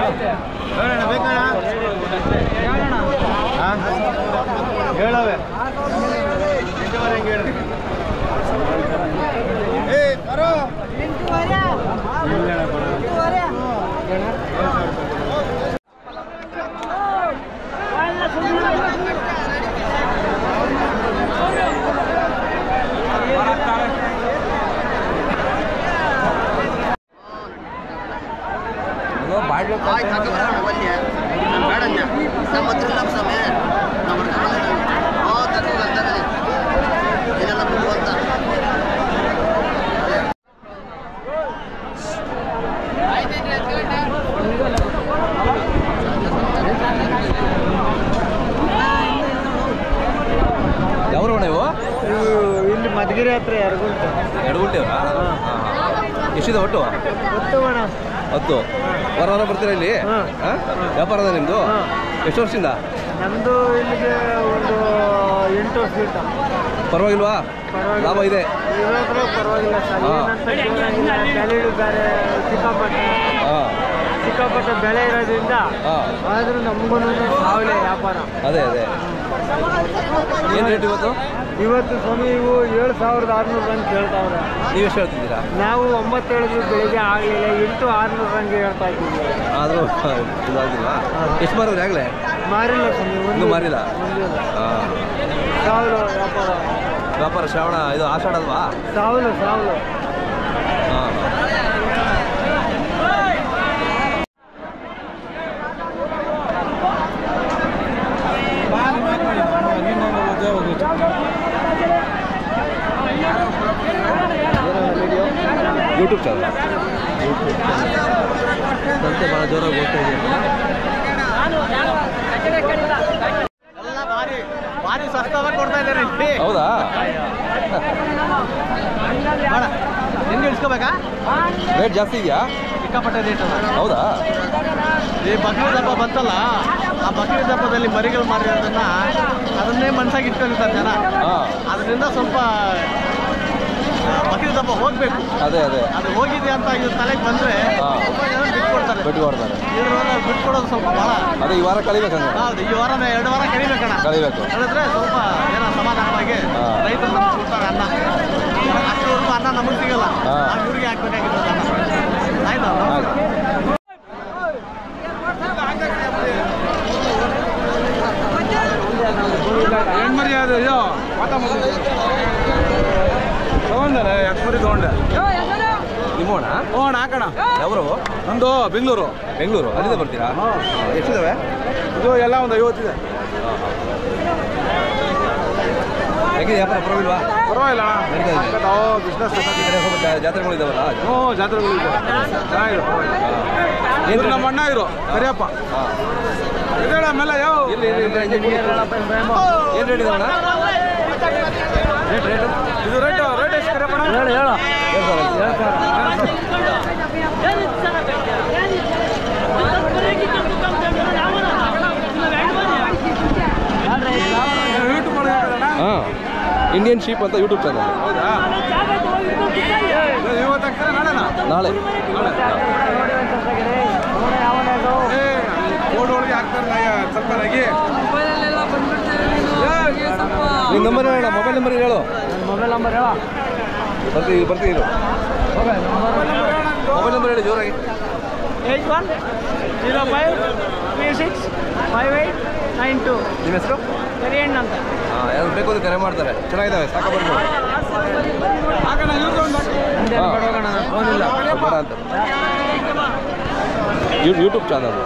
ಹೇಳವೆ ಎಂಟುವರೆ ಹಂಗೆ ಹೇಳಿ ಏ ಬರೋ ಯಾವ್ರವಣ ಇವು ಇಲ್ಲಿ ಮಧುಗಿರಿ ಹತ್ರ ಎರಗುಂಟ ಎರಡು ಗುಂಟೆವ್ರಾ ಎಷ್ಟಿದೆ ಒಟ್ಟು ಗೊತ್ತು ಅಣ್ಣ ಹತ್ತು ವಾರ ವಾರ ಬರ್ತೀರಾ ಇಲ್ಲಿ ಹಾ. ಹಾ? ವ್ಯಾಪಾರ ಅದ ನಿಮ್ಮದು ಹಾ. ಎಷ್ಟು ವರ್ಷದಿಂದ ನಮ್ಮದು ಇಲ್ಲಿಗೆ ಒಂದು ಎಂಟು ವರ್ಷ ಇತ್ತು ಪರವಾಗಿಲ್ವಾ ಪರವಾಗಿಲ್ಲ. ಲಾಭ ಇದೆ ಇವಾಗಲೂ ಪರವಾಗಿಲ್ಲ ಸರ್ ಹಾ. ಏನಂತ ಜೋರಾಗಿಲ್ಲ ಬೆಲೆ ಬೇರೆ ಸಿಕ್ಕಾಪಟ್ಟೆ ಹಾಂ ಸಿಕ್ಕಾಪಟ್ಟೆ ಬೆಳೆ ಇರೋದ್ರಿಂದ ಹಾಂ ಆದ್ರೂ ನಮಗೂ ಸಾವಲೆ ವ್ಯಾಪಾರ ಅದೇ ಅದೇ ಏನು ರೇಟ್ ಇವತ್ತು ಇವತ್ತು ಸ್ವಾಮಿ ಇವು ಏಳು ಸಾವಿರದ ಆರುನೂರು ಅಂತ ಹೇಳ್ತಾವ್ರೆ ನೀವು ಎಷ್ಟು ಹೇಳ್ತಿದ್ದೀರಾ ನಾವು ಒಂಬತ್ತು ಹೇಳಿದ್ವಿ ಬೆಳಿಗ್ಗೆ ಆಗಲಿಲ್ಲ ಎಂಟು ಆರುನೂರು ಹಂಗೆ ಹೇಳ್ತಾ ಇದ್ದೀವಿ ಆದರೂ ಇದಾಗಿಲ್ಲ ಎಷ್ಟು ಮಾರಿದ್ರಿ ಆಗಲೇ ಮಾರಿಲ್ಲ ಸ್ವಾಮಿ ಒಂದು ಇನ್ನೂ ಮಾರಿಲ್ಲ ಒಂದಿಲ್ಲ. ಹಾಂ ಸಾವಿರ ವ್ಯಾಪಾರ ವ್ಯಾಪಾರ ಶ್ರಾವಣ ಇದು ಆಷಾಢ ಅಲ್ವಾ ಸಾವಿರ ಸಾವಿರ ಹಾಂ ಯೂಟ್ಯೂಬ್ ಚಾನಲ್ ಸಂತೆ ಭಾಳ ಜೋರಾಗಿ ಹೋಗ್ತಾ ಇದೆ ಎಲ್ಲ ಭಾರಿ ಭಾರಿ ಸಸ್ತಾವಾಗಿ ಕೊಡ್ತಾ ಇದ್ದಾರೆ ಇಲ್ಲಿ ಹೌದಾ ಬೇಡ ನಿನ್ಗೆ ಇಳಿಸ್ಕೋಬೇಕಾ ರೇಟ್ ಜಾಸ್ತಿ ಇದೆಯಾ ಸಿಕ್ಕಾಪಟ್ಟೆ ರೇಟ್ ಅಲ್ಲ ಹೌದಾ ಈ ಬಕ್ರೀದ್ ಹಬ್ಬ ಬಂತಲ್ಲ ಆ ಬಕ್ರೀದ್ ಹಬ್ಬದಲ್ಲಿ ಮರಿಗಳು ಮಾರಿರೋದನ್ನ ಅದನ್ನೇ ಮನ್ಸಾಗಿ ಇಟ್ಕೊಂಡಿರ್ತಾರೆ ಜನ ಹಾಂ ಅದರಿಂದ ಸ್ವಲ್ಪ ಆ, ಬಕ್ರೀದ್ ಹಬ್ಬ ಹೋಗ್ಬೇಕು ಅದೇ ಅದೇ ಅದು ಹೋಗಿದೆ ಅಂತ ಇವ್ರ ತಲೆಗೆ ಬಂದ್ರೆ ಹಾ. ತುಂಬ ಜನ ಬಿಟ್ಕೊಡ್ತಾರೆ ಭೇಟಿ ಮಾಡ್ತಾರೆ ಇವ್ರ ಬಿಟ್ಕೊಡೋದು ಸ್ವಲ್ಪ ಭಾಳ ಅದೇ ಈ ವಾರ ಕಳಿಬೇಕಂದ್ರೆ ಹೌದು ಈ ವಾರ ಎರಡು ವಾರ ಕರಿಬೇಕಣ್ಣ ಕಳಿಬೇಕು ಹೇಳಿದ್ರೆ ಸ್ವಲ್ಪ ಏನೋ ಸಮಾಧಾನವಾಗಿ ಹಾ. ರೈತರು ನಮ್ಗೆ ಕೊಡ್ತಾರೆ ಅನ್ನ ಅಷ್ಟುವರೆಗೂ ಅನ್ನ ನಮಗೆ ಸಿಗಲ್ಲ ಹಾ. ನಾವು ಇವ್ರಿಗೆ ಹಾಕ್ಬೇಕಾಗಿರೋದು ಅನ್ನ ಆಯ್ತಾ ಆಯ್ತು ಹೆಣ್ಮರಿ ಅದು ಅಯ್ಯೋ ಮಾತಾ ತಗೊಂಡಾರೆ ಎಕ್ಮರಿ ತಗೊಂಡೆ ನಿಮ್ಮೋಣ ಹ್ಞೂ ಹಾಕೋಣ ಯಾವರು ನಂದು ಬೆಂಗಳೂರು ಬೆಂಗಳೂರು ಅಲ್ಲಿಂದ ಬರ್ತೀರಾ ಎಷ್ಟಿದಾವೆ ಇದು ಎಲ್ಲ ಒಂದು ಐವತ್ತಿದೆ ಹೇಗಿದೆ ವ್ಯಾಪಾರ ಪರವಾಗಿಲ್ವಾ ಪರವಾಗಿಲ್ಲ ನಡೀತಾ ಇದೆ. ಬಿಸ್ನೆಸ್ ಈ ಕಡೆ ಸ್ವಲ್ಪ ಜಾ- ಜಾತ್ರೆಗಳಿದಾವಲ್ಲ ಹ್ಞೂ ಜಾತ್ರೆಗಳಿದೆ ಚೆನ್ನಾಗಿದೆ ಏನ್ ಇವ್ರು ನಮ್ಮ ಅಣ್ಣ ಇರು ಕರಿಯಪ್ಪ ಇದೇಳ ಆಮೇಲೆ ಯಾವ ಇಲ್ಲಿ ಇಲ್ಲಿ ಇಲ್ಲಿ ಇಂಜಿನಿಯರ್ ಏನು ರೇಟ್ ಇದಾವಣ್ಣ ರೇಟ್ ರೇಟ್ ಇದು ರೇಟ್ ರೇಟ್ ಎಷ್ಟು ಕರಿಯಪ್ಪಣ ಹೇಳು ಹೇಳು ಎರಡು ಸಾವಿರ ಯೂಟ್ಯೂಬ್ ಒಳಗೆ ಹಾಕೋದಣ್ಣ? ಹಾಂ ಇಂಡಿಯನ್ ಶೀಪ್ ಅಂತ ಯೂಟ್ಯೂಬ್ ಚಾನಲ್ ಹೌದಾ ಇದು ಇವತ್ತು ಹಾಕ್ತಾರೆ ನಾಳೆನಾ ನಾಳೆ ಏ ಬೋರ್ಡ್ ಒಳಗೆ ಹಾಕ್ತಾರೆ ಸ್ವಲ್ಪ ನಗಿ ನಿಮ್ಮ ನಂಬರ್ ಹೇಳ ಮೊಬೈಲ್ ನಂಬರ್ ಹೇಳು ಮೊಬೈಲ್ ನಂಬರ್ ಹೇಳ ಬರ್ತೀವಿ ಬರ್ತೀವಿ ಇರು. ಮೊಬೈಲ್ ನಂಬರ್ ಹೇಳಿ ಜೋರಾಗಿ eight one zero five three six five eight nine two ನಿಮ್ಮ ಹೆಸರು ಕರಿಯಣ್ಣ ಅಂತ ಹಾಂ ಯಾರು ಬೇಕು ಅಂತ ಕರೆ ಮಾಡ್ತಾರೆ ಚೆನ್ನಾಗಿದ್ದಾವೆ ಸಾಕ ಬರ್ಬೋದು ಹಾಕೋಣ ಇವ್ರದ್ದು ಒಂದು ಹಾಕಿ. ಹಾ. ಫೋನ್ ಇಲ್ಲ ಬೇಡ ಅಂತ ಯೂ- ಯೂಟ್ಯೂಬ್ ಚಾನಲ್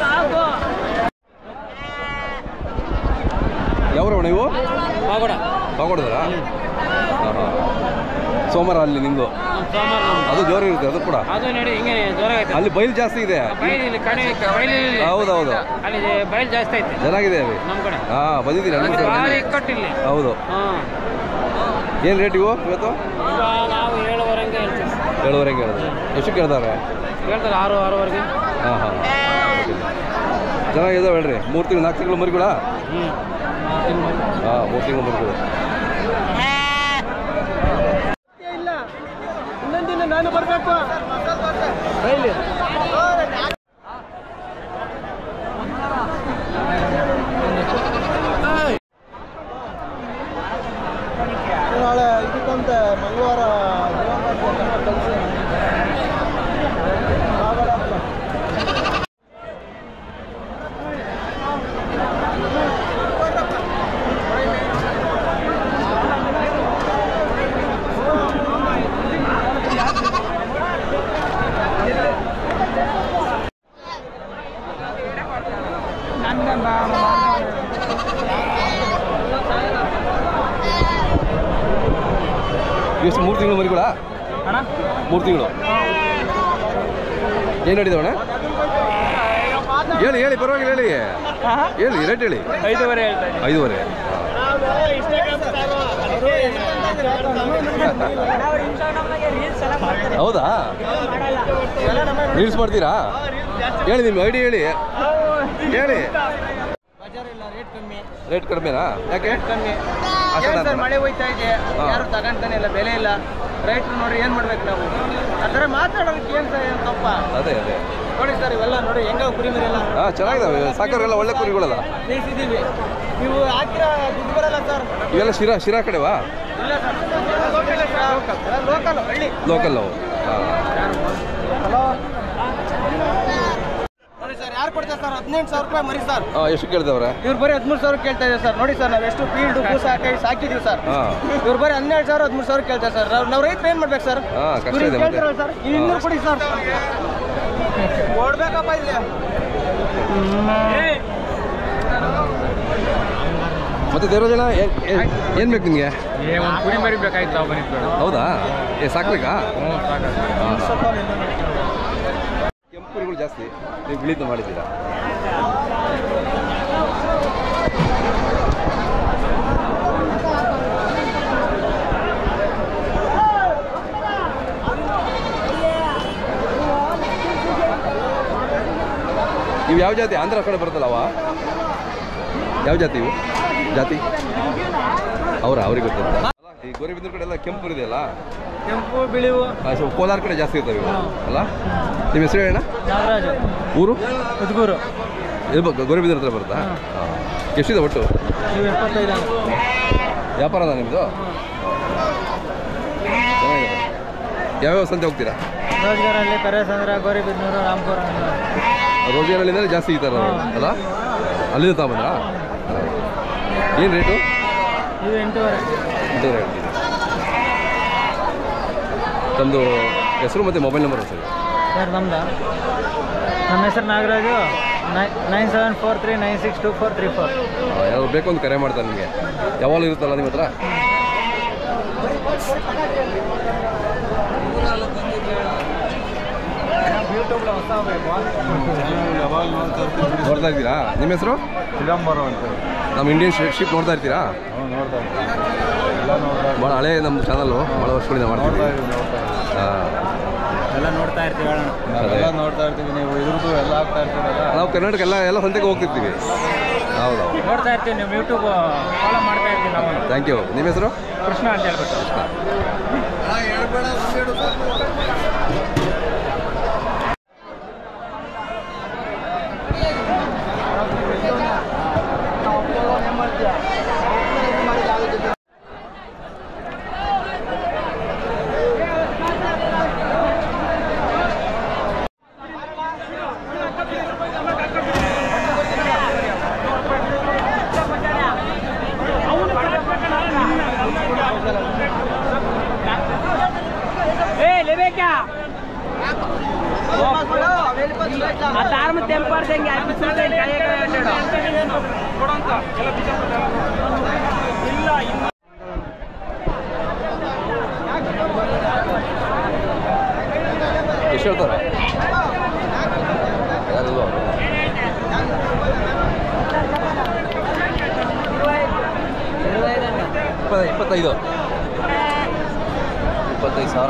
ಯಾವ್ರವ ನೀವು ಬಾಗೋಡ ತಗೊಡಿದ್ರಾ ಹಾಂ ಹಾಂ ಸೋಮವಾರ ಅಲ್ಲಿ ನಿಮ್ಮದು ಸೋಮವಾರ ಅದು ಜೋರು ಇರುತ್ತೆ ಅದು ಕೂಡ ಅದು ನೋಡಿ ಹಿಂಗೆ ಜೋರಾಗೈತೆ ಅಲ್ಲಿ ಬೈಲ್ ಜಾಸ್ತಿ ಇದೆ ಬಯಲು ಕಡೆ ಬಯಲು ಹೌದೌದು ಅಲ್ಲಿ ಬಯಲು ಜಾಸ್ತಿ ಐತೆ ಚೆನ್ನಾಗಿದೆ ಅವಿ ನಮ್ಮ ಕಡೆ ಹಾಂ ಬಂದಿದ್ದೀರಿ ಅಲ್ಲಿ ಅನ್ಸುತ್ತೆ ಭಾರಿ ನೆನ್ನೆ. ಇಕ್ಕಟ್ಟಿಲ್ಲ ಹೌದು ಹಾಂ ಏನು ರೇಟ್ ಇವು ಇವತ್ತು ಈಗ ನಾವು ಏಳುವರೆಗೆ ಹೇಳ್ತೀವಿ ಏಳುವರೆಗೆ ಹೇಳಿದ್ರೆ ಎಷ್ಟು ಕೇಳ್ತಾರೆ ಹೇಳ್ತಾರೆ ಆರು ಆರೂವರೆಗೆ ಹಾಂ ಹಾಂ ಚೆನ್ನಾಗಿದಾವೆ ಹೇಳ್ರಿ ಮೂರು ತಿಂಗಳು ನಾಲ್ಕು ತಿಂಗಳು ಮರಿಗಳ ಹ್ಞೂ ಹಾಂ ಮೂರು ತಿಂಗಳು ಮರಿಗಳು ಇಲ್ಲ ಇನ್ನೊಂದಿನ ನಾನು ಬರಬೇಕು ಎಷ್ಟು ಮೂರು ತಿಂಗಳು ಮರಿಗಳ ಅಣ್ಣ ಮೂರು ತಿಂಗಳು ಏನು ನಡೀದವಣ ಹೇಳಿ ಹೇಳಿ ಪರವಾಗಿಲ್ಲ ಹೇಳಿ ಹೇಳಿ ರೇಟ್ ಹೇಳಿ ಐದೂವರೆ ಹೇಳ್ತಾ ಇದ್ದೀನಿ ಐದೂವರೆ ಹೌದಾ ರೀಲ್ಸ್ ಮಾಡ್ತೀರಾ ಹೇಳಿ ನಿಮ್ಮ ಐಡಿ ಹೇಳಿ ಹೇಳಿ ರೇಟ್ ಕಮ್ಮಿ ರೇಟ್ ಕಡಿಮೆನಾ ಯಾಕೆ ಕಮ್ಮಿ ಅಷ್ಟೇ ಏನ್ ಸರ್ ಅಂತನಾ? ಮಳೆ ಹೋಯ್ತಾ ಇದೆ ಹಾ. ಯಾರು ತಗೊಂತಾನೆ ಇಲ್ಲ ಬೆಲೆ ಇಲ್ಲ ರೈತರು ನೋಡಿ ಏನ್ ಮಾಡ್ಬೇಕು ನಾವು ಆ ಥರ ಮಾತಾಡೋದಕ್ಕೆ ಏನ್ ಸರ್ ಏನ್ ತಪ್ಪ ಅದೇ ಅದೇ ನೋಡಿ ಸರ್ ಇವೆಲ್ಲ ನೋಡಿ ಹೆಂಗ ಕುರಿ ಮರಿಯಲ್ಲ ಹಾಂ ಚೆನ್ನಾಗಿದಾವೆ ಸಾಕರೆಲ್ಲ ಒಳ್ಳೆ ಕುರಿಗಳಲ್ಲ ಬೇಯಿಸಿದೀವಿ ನೀವು ಹಾಕಿರೋ ದುಡ್ಡು ಬರಲ್ಲ ಸರ್ ಇವೆಲ್ಲ ಶಿರಾ ಶಿರಾ ಕಡೆವಾ ಇಲ್ಲ ಸರ್ ಲೋಕಲ್ ಹಳ್ಳಿ ಲೋಕಲ್ ನಾವು ಹಾಂ ಹಲೋ ನೋಡಿ ಸರ್ ಯಾರು ಕೊಡ್ತಾರೆ ಸರ್ ಹದಿನೆಂಟು ಸಾವಿರ ರೂಪಾಯಿ ಮರಿ ಸರ್ ಹಾಂ ಎಷ್ಟು ಕೇಳಿದವ್ರೆ ಇವ್ರು ಬರೀ ಹದಿಮೂರು ಸಾವಿರ ಕೇಳ್ತಾ ಇದೆ ಸರ್ ನೋಡಿ ಸರ್ ನಾವು ಎಷ್ಟು ಫೀಲ್ಡ್ ಕೂಸ ಹಾಕಿ ಸಾಕಿದೀವಿ ಸರ್ ಹಾಂ ಇವ್ರು ಬರೀ ಹನ್ನೆರಡು ಸಾವಿರ ಹದಿಮೂರು ಸಾವಿರ ಕೇಳ್ತಾರೆ ಸರ್ ನಾವು ನಾವು ರೈತರು ಏನ್ ಮಾಡ್ಬೇಕು ಸರ್ ಹಾ, ಕಷ್ಟ ಇವ್ರು ಇದೆ ಮತ್ತೆ. ಕೇಳ್ತಾರಲ್ಲ ಸರ್ ಇನ್ನೂರು ಕೊಡಿ ಸರ್ ಕೊಡ್ಬೇಕಪ್ಪ ಇಲ್ಲಿ ಮತ್ತೆ ದೇವರಾಜನ ಏನು ಬೇಕು ನಿಮಗೆ ಒಂದು ಕುರಿ ಮರಿ ಬೇಕಾಯ್ತು ತಾವು ಬಂದಿದ್ದು ಹೌದಾ ಏ ಸಾಕ್ಬೇಕಾ ಹ್ಞೂ ಸಾಕು ಕೆಂಪು ಕುರಿಗಳು ಜಾಸ್ತಿ ನೀವು ಬಿಳಿದು ಮಾಡಿದ್ದೀರಾ ಇವು ಯಾವ ಜಾತಿ ಆಂಧ್ರ ಕಡೆ ಬರ್ತಲ್ಲ ಅವ ಯಾವ ಜಾತಿ ಇವು ಜಾತಿ ಅವರ ಅವ್ರಿಗೆ ಗೊತ್ತಿಲ್ಲ ಈ ಗೋರಿಬಿದ್ರ ಕಡೆ ಎಲ್ಲ ಕೆಂಪು ಇದೆಯಲ್ಲ ಕೆಂಪು ಬಿಳಿವು ಆ, ಸ್ವಲ್ಪ ಕೋಲಾರ ಕಡೆ ಜಾಸ್ತಿ ಇರ್ತವೆ ಇವು ಅಲ್ಲ ನಿಮ್ಮ ಹೆಸರು ಹೇಳಣ್ಣ ನಾಗರಾಜು ಊರು ಉದ್ಗೂರು ಇದು ಬ- ಗೋರಿಬಿದ್ರ ಹತ್ರ ಬರುತ್ತಾ ಹಾಂ ಎಷ್ಟಿದೆ ಒಟ್ಟು ನೀವು ಎಪ್ಪತ್ತೈದು ವ್ಯಾಪಾರದ ನಿಮ್ಮದು ಚೆನ್ನಾಗಿದೆ ಯಾವ್ಯಾವ ಸಂತೆ ಹೋಗ್ತೀರಾ ರೋಜ್ಗಾರಲ್ಲಿ ಕರೇಸಂದ್ರ ಗೌರಿಬಿದ್ನೂರು ರಾಂಪುರ ರೋಜಿನಲ್ಲಿಂದಲೇ ಜಾಸ್ತಿ ಈ ಥರ ಅಲ್ಲ ಅಲ್ಲಿಂದ ತಗೊಂಬಂದ್ರಾ ಏನು ರೇಟು ಇದು ಎಂಟೂವರೆ ಎಂಟೂವರೆ ಹೇಳ್ತೀನಿ ತಮ್ಮದು ಹೆಸರು ಮತ್ತು ಮೊಬೈಲ್ ನಂಬರ್ ಸರ್ ಸರ್ ನಮ್ದ ನಮ್ಮ ಹೆಸರು Nagaraju nine seven four three nine six two four three four ಯಾರು ಬೇಕು ಅಂತ ಕರೆ ಮಾಡ್ತಾರೆ ನಿಮಗೆ ಯಾವಾಗಲೂ ಇರುತ್ತಲ್ಲ ನಿಮ್ಮ ಹತ್ರ ನೋಡ್ತಾ ಇದ್ದೀರಾ ನಿಮ್ಮ ಹೆಸರು ಚಿದಂಬರ ಅಂತ ನಮ್ಮ ಇಂಡಿಯನ್ ಶಿಪ್ ನೋಡ್ತಾ ಇರ್ತೀರಾ ನೋಡ್ತಾ ಭಾಳ ಹಳೆ ನಮ್ಮ ಚಾನಲ್ಲು ಭಾಳ ವರ್ಷಗಳಿಂದ ಮಾಡ್ತೀವಿ ಹಾಂ ಎಲ್ಲ ನೋಡ್ತಾ ಇರ್ತೀವಿ ಹೇಳೋಣ ಅದೇ. ಎಲ್ಲ ನೋಡ್ತಾ ಇರ್ತೀವಿ ನೀವು ಇದ್ರದ್ದು ಎಲ್ಲ ಆಗ್ತಾ ಇರ್ತೀರಲ್ಲ ನಾವು ಕರ್ನಾಟಕ ಎಲ್ಲ ಎಲ್ಲ ಸಂತೆಗೆ ಹೋಗ್ತಿರ್ತೀವಿ ಹೌದು ಹೌದು ನೋಡ್ತಾ ಇರ್ತೀವಿ ನೀವು ಯೂಟ್ಯೂಬ್ ಫಾಲೋ ಮಾಡ್ತಾ ಇರ್ತೀವಿ ನಾವು ಥ್ಯಾಂಕ್ ಯು ನಿಮ್ಮ ಹೆಸರು ಕೃಷ್ಣ ಅಂತ ಹೇಳ್ಬಿಟ್ಟು ए लेवे क्या तार में टेम्पर देंगे आप सुन लेंगे एक ಎಷ್ಟು ಹೇಳ್ತಾರೆ ಯಾರಲ್ವ ಇಪ್ಪ ಇಪ್ಪತ್ತೈದು ಇಪ್ಪತ್ತೈದು ಸಾವಿರ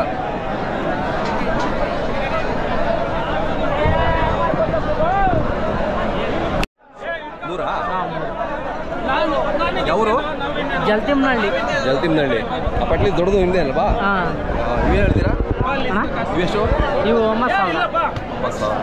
ನೂರಾ ಯಾವರು ಜಲ್ತಿಮ್ನಳ್ಳಿ ಜಲ್ತಿಮ್ನಹಳ್ಳಿ ಆ ಪಟ್ಲಿ ದೊಡ್ಡದು ಹಿಂದೆ ಅಲ್ವಾ ಹಾಂ ನೀವೇನು ಹೇಳ್ತೀರಾ ಅಣ್ಣ ಇವೆಷ್ಟು ಇವು ಒಂಬತ್ತು ಸಾವಿರ ಒಂಬತ್ತು ಸಾವಿರ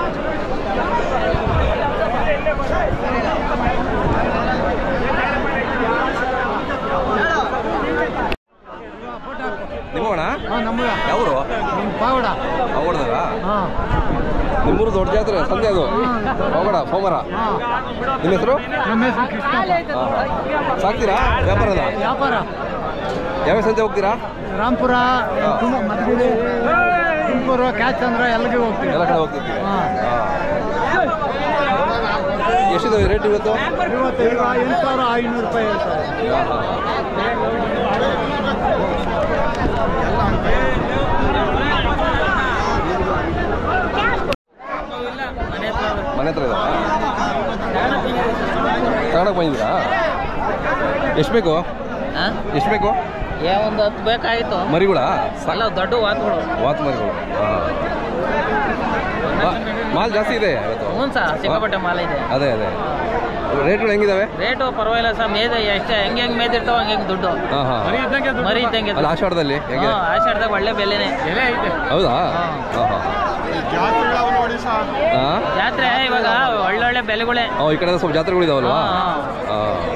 ನಿಮ್ಮವಣ ಯಾವರು ಪಾವಡ ಅವಡದಾರ ಹಾಂ ನಿಮ್ಮೂರು ದೊಡ್ಡ ಜಾತ್ರೆ ಸಂತೆ ಅದು ಹೋಗೋಣ ಸೋಮವಾರ ನಿಮ್ಮ ಹೆಸರು ನಮ್ಮ ಹೆಸರು ಕೃಷ್ಣ ಸಾಕ್ತೀರಾ ವ್ಯಾಪಾರದ ವ್ಯಾಪಾರ ಯಾವ ಸಂತೆ ಹೋಗ್ತೀರಾ ರಾಂಪುರ ತುಮ ಮಧುಗಿರಿ ತುಮಕೂರು ಕ್ಯಾಚ್ ಅಂದ್ರೆ ಎಲ್ಲಿಗೆ ಹೋಗ್ತೀವಿ ಎಲ್ಲ ಕಡೆ ಹೋಗ್ತಿರ್ತೀವಿ ಹಾಂ. ಎಷ್ಟಿದೆ ರೇಟ್ ಇವತ್ತು ಇವತ್ತು ಈಗ ಎಂಟು ಸಾವಿರ ಐನೂರು ರೂಪಾಯಿ ಹೇಳ್ತಾರೆ ಹಾಂ ಹಾಂ ಎಷ್ಟು ಬೇಕು ಎಷ್ಟು ಬೇಕು ಏ ಒಂದು ಹತ್ತು ಬೇಕಾಗಿತ್ತು ಮರಿಗಳ ಅಲ್ಲ ದೊಡ್ಡ ವಾತ್ಗಳು ವಾತ್ ಮರಿಗಳು ಹಾಂ ಮಾಲ್ ಜಾಸ್ತಿ ಇದೆ ಇವತ್ತು ಹ್ಞೂ ಸರ್ ಸಿಕ್ಕಾಪಟ್ಟೆ ಮಾಲ್ ಇದೆ ಅದೇ ಅದೇ ರೇಟ್ಗಳು ಹೆಂಗಿದಾವೆ ರೇಟು ಪರವಾಗಿಲ್ಲ ಸರ್ ಮೇದ ಎಷ್ಟು ಹೆಂಗೆ ಹೆಂಗೆ ಮೇದಿರ್ತಾವ ಹಂಗೆ ಹೆಂಗೆ ದುಡ್ಡು ಹಾಂ ಹಾಂ ಮರಿ ಇದ್ದಂಗೆ ಅಲ್ಲಿ ಆಷಾಢದಲ್ಲಿ ಹೆಂಗೆ ಹ್ಞೂ ಆಷಾಢದಾಗ ಒಳ್ಳೆ ಬೆಲೆನೇ ಹೌದಾ ಹಾಂ ಹಾಂ ಜಾತ್ರೆಗಳವ ನೋಡಿ ಸರ್ ಹಾಂ ಜಾತ್ರೆ ಇವಾಗ ಒಳ್ಳೊಳ್ಳೆ ಬೆಲೆಗಳೇ ಈ ಕಡೆ ಸ್ವಲ್ಪ ಜಾತ್ರೆಗಳಿದಾವಲ್ವಾ ಹಾ, ಹಾಂ